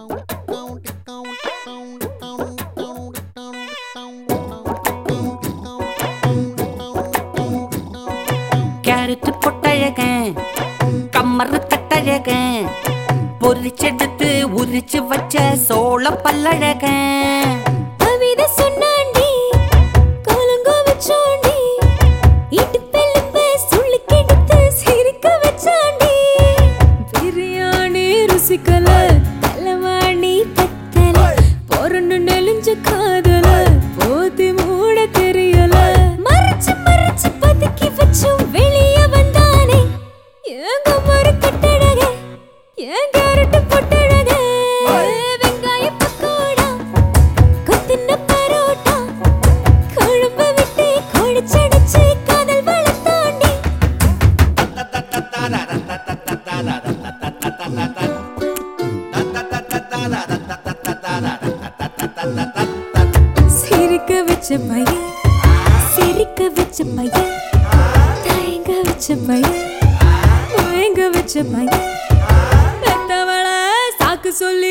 carrot பொட்டழகன் கம்மரு கட்டழகன் பொரிச்செடுத்து உரிச்சு வச்ச சோள பல்லழகன் கவிதை சொன்னாண்டி கலங்க வச்சாண்டி இடுப்பெலும்பு சுளுக்கெடுத்து சிரிக்க வச்சாண்டி பிரியாணி ருசிக்கல தலைவாணி பத்தல பொறண்டு நெலிஞ்ச காதல போத்தி மூட தெரியல மறைச்சு மறைச்சு பதுக்கி வச்சும் வெளிய வந்தானே ஏங்க மறு கட்டழக ஏன் கேரட்டு பொட்டழக வெங்காய பக்கோடா கொத்தின பரோட்டா குழம்பு விட்டு குடிச்சடிச்சு காதல் வளர்த்தாண்டி சிரிக்க வச்ச பையன் சிரிக்க வச்ச பையன் தயங்க வச்ச பையன் மயங்க வச்ச பையன் பெத்தவள சாக்கு சொல்லி